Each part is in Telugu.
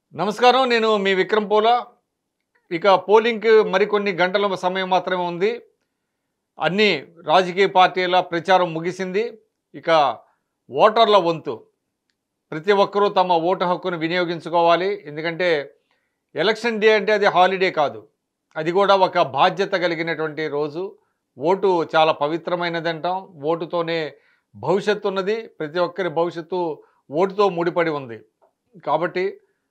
నమస్కారం నేను మీ విక్రమ్ పోలా ఇక పోలింగ్కి మరికొన్ని గంటల సమయం మాత్రమే ఉంది అన్ని రాజకీయ పార్టీల ప్రచారం ముగిసింది ఇక ఓటర్ల వంతు ప్రతి ఒక్కరూ తమ ఓటు హక్కును వినియోగించుకోవాలి ఎందుకంటే ఎలక్షన్ డే అంటే అది హాలిడే కాదు అది కూడా ఒక బాధ్యత కలిగినటువంటి రోజు ఓటు చాలా పవిత్రమైనది అంటాం ఓటుతోనే భవిష్యత్తు ఉన్నది ప్రతి ఒక్కరి భవిష్యత్తు ఓటుతో ముడిపడి ఉంది కాబట్టి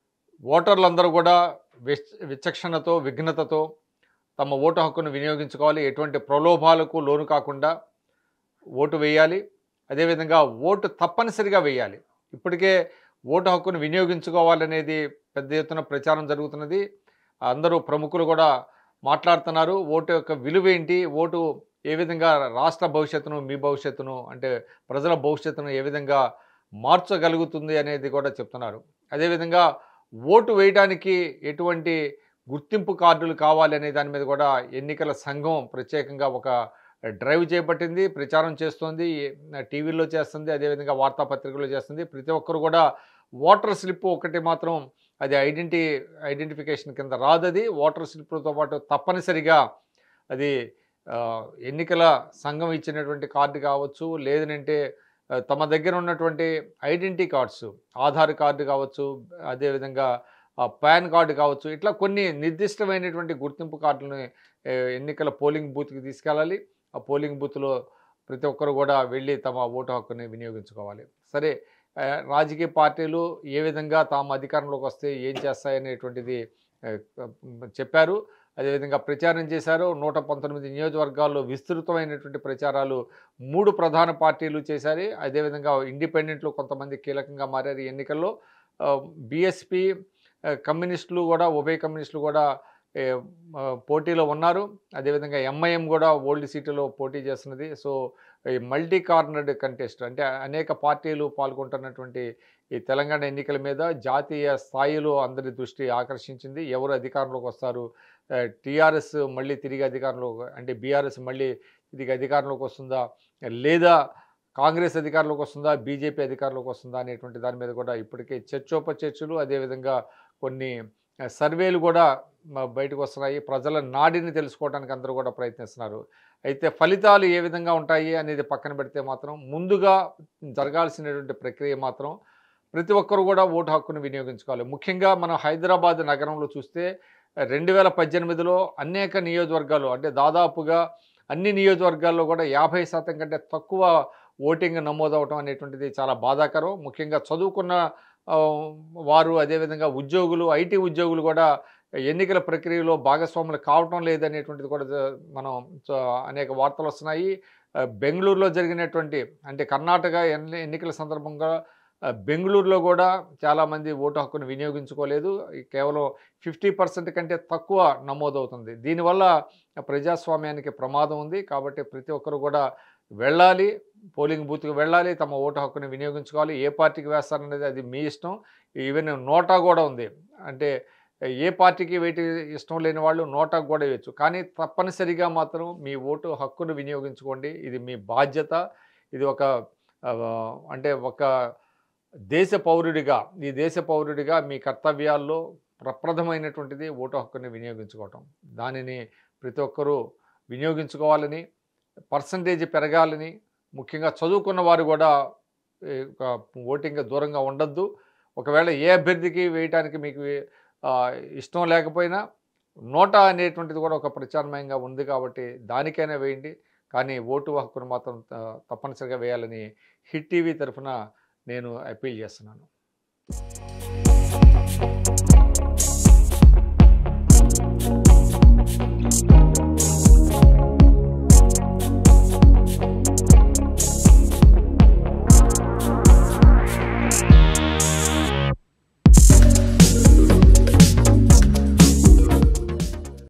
ఓటర్లందరూ కూడా విచ్ విచక్షణతో విఘ్నతతో తమ ఓటు హక్కును వినియోగించుకోవాలి ఎటువంటి ప్రలోభాలకు లోను కాకుండా ఓటు వేయాలి అదేవిధంగా ఓటు తప్పనిసరిగా వేయాలి ఇప్పటికే ఓటు హక్కును వినియోగించుకోవాలనేది పెద్ద ఎత్తున ప్రచారం జరుగుతున్నది అందరూ ప్రముఖులు కూడా మాట్లాడుతున్నారు ఓటు యొక్క విలువ ఏంటి ఓటు ఏ విధంగా రాష్ట్ర భవిష్యత్తును మీ భవిష్యత్తును అంటే ప్రజల భవిష్యత్తును ఏ విధంగా మార్చగలుగుతుంది అనేది కూడా చెప్తున్నారు అదేవిధంగా ఓటు వేయడానికి ఎటువంటి గుర్తింపు కార్డులు కావాలి అనే దాని మీద కూడా ఎన్నికల సంఘం ప్రత్యేకంగా ఒక డ్రైవ్ చేపట్టింది ప్రచారం చేస్తుంది టీవీలో చేస్తుంది అదేవిధంగా వార్తాపత్రికల్లో చేస్తుంది ప్రతి ఒక్కరు కూడా ఓటర్ స్లిప్ ఒకటి మాత్రం అది ఐడెంటి ఐడెంటిఫికేషన్ కింద రాదు అది ఓటర్ స్లిప్లతో పాటు తప్పనిసరిగా అది ఆ, ఎన్నికల సంఘం ఇచ్చినటువంటి కార్డు కావచ్చు లేదంటే ఆ, తమ దగ్గర ఉన్నటువంటి ఐడెంటిటీ కార్డ్స్ ఆధార్ కార్డు కావచ్చు అదేవిధంగా ఆ, పాన్ కార్డు కావచ్చు ఇట్లా కొన్ని నిర్దిష్టమైనటువంటి గుర్తింపు కార్డులని ఏ, ఎన్నికల పోలింగ్ బూత్కి తీసుకెళ్ళాలి ఆ పోలింగ్ బూత్లో ప్రతి ఒక్కరు కూడా వెళ్ళి తమ ఓటు హక్కుని వినియోగించుకోవాలి సరే ఆ, రాజకీయ పార్టీలు ఏ విధంగా తాము అధికారంలోకి వస్తే ఏం చేస్తాయనేటువంటిది ఆ, చెప్పారు అదేవిధంగా ప్రచారం చేశారు నూట పంతొమ్మిది నియోజకవర్గాల్లో విస్తృతమైనటువంటి ప్రచారాలు మూడు ప్రధాన పార్టీలు చేశారు అదేవిధంగా ఇండిపెండెంట్లు కొంతమంది కీలకంగా మారారు ఈ ఎన్నికల్లో బీఎస్పీ కమ్యూనిస్టులు కూడా ఉభయ కమ్యూనిస్టులు కూడా ఏ, ఆ, పోటీలో ఉన్నారు అదేవిధంగా ఎంఐఎం కూడా ఓల్డ్ సీటులో పోటీ చేస్తున్నది సో ఈ మల్టీ కార్నర్డ్ కంటెస్ట్ అంటే అనేక పార్టీలు పాల్గొంటున్నటువంటి ఈ తెలంగాణ ఎన్నికల మీద జాతీయ స్థాయిలో అందరి దృష్టి ఆకర్షించింది ఎవరు అధికారంలోకి వస్తారు టీఆర్ఎస్ మళ్ళీ తిరిగి అధికారంలో అంటే బీఆర్ఎస్ మళ్ళీ తిరిగి అధికారంలోకి వస్తుందా లేదా కాంగ్రెస్ అధికారంలోకి వస్తుందా బీజేపీ అధికారంలోకి వస్తుందా అనేటువంటి దాని మీద కూడా ఇప్పటికే చర్చోపచర్చలు అదేవిధంగా కొన్ని ఆ, సర్వేలు కూడా మ- బయటకు వస్తున్నాయి ప్రజల నాడిని తెలుసుకోవడానికి అందరూ కూడా ప్రయత్నిస్తున్నారు అయితే ఫలితాలు ఏ విధంగా ఉంటాయి అనేది పక్కన పెడితే మాత్రం ముందుగా జరగాల్సినటువంటి ప్రక్రియ మాత్రం ప్రతి ఒక్కరు కూడా ఓటు హక్కును వినియోగించుకోవాలి ముఖ్యంగా మనం హైదరాబాద్ నగరంలో చూస్తే రెండు వేల పద్దెనిమిదిలో అనేక నియోజకవర్గాలు అంటే దాదాపుగా అన్ని నియోజకవర్గాల్లో కూడా యాభై శాతం కంటే తక్కువ ఓటింగ్ నమోదవటం అనేటువంటిది చాలా బాధాకరం ముఖ్యంగా చదువుకున్న ఆ, వారు అదేవిధంగా ఉద్యోగులు ఐటీ ఉద్యోగులు కూడా ఎన్నికల ప్రక్రియలో భాగస్వాములు కావటం లేదనేటువంటిది కూడా జ- మనం చ- అనేక వార్తలు వస్తున్నాయి ఆ, బెంగళూరులో జరిగినటువంటి అంటే కర్ణాటక ఎన్ని ఎన్నికల సందర్భంగా ఆ, బెంగళూరులో కూడా చాలామంది ఓటు హక్కును వినియోగించుకోలేదు ఈ కేవలం ఫిఫ్టీ పర్సెంట్ కంటే తక్కువ నమోదవుతుంది దీనివల్ల ప్రజాస్వామ్యానికి ప్రమాదం ఉంది కాబట్టి ప్రతి ఒక్కరు కూడా వెళ్ళాలి పోలింగ్ బూత్కి వెళ్ళాలి తమ ఓటు హక్కుని వినియోగించుకోవాలి ఏ పార్టీకి వేస్తారనేది అది మీ ఇష్టం ఈవెన్ నోటా కూడా ఉంది అంటే ఏ పార్టీకి వేటి ఇష్టం లేని వాళ్ళు నోటాకు కూడా వేయచ్చు కానీ తప్పనిసరిగా మాత్రం మీ ఓటు హక్కును వినియోగించుకోండి ఇది మీ బాధ్యత ఇది ఒక ఆ, అంటే ఒక దేశ పౌరుడిగా ఈ దేశ పౌరుడిగా మీ కర్తవ్యాల్లో ప్రప్రథమైనటువంటిది ఓటు హక్కుని వినియోగించుకోవటం దానిని ప్రతి ఒక్కరూ వినియోగించుకోవాలని పర్సంటేజ్ పెరగాలని ముఖ్యంగా చదువుకున్న వారు కూడా ఈ ఒక ఓటింగ్ దూరంగా ఉండొద్దు ఒకవేళ ఏ అభ్యర్థికి వేయటానికి మీకు ఆ, ఇష్టం లేకపోయినా నోటా అనేటువంటిది కూడా ఒక ప్రత్యామ్నాయంగా ఉంది కాబట్టి దానికైనా వేయండి కానీ ఓటు హక్కును మాత్రం ఆ, తప్పనిసరిగా వేయాలని హిట్ టీవీ తరఫున నేను అప్పీల్ చేస్తున్నాను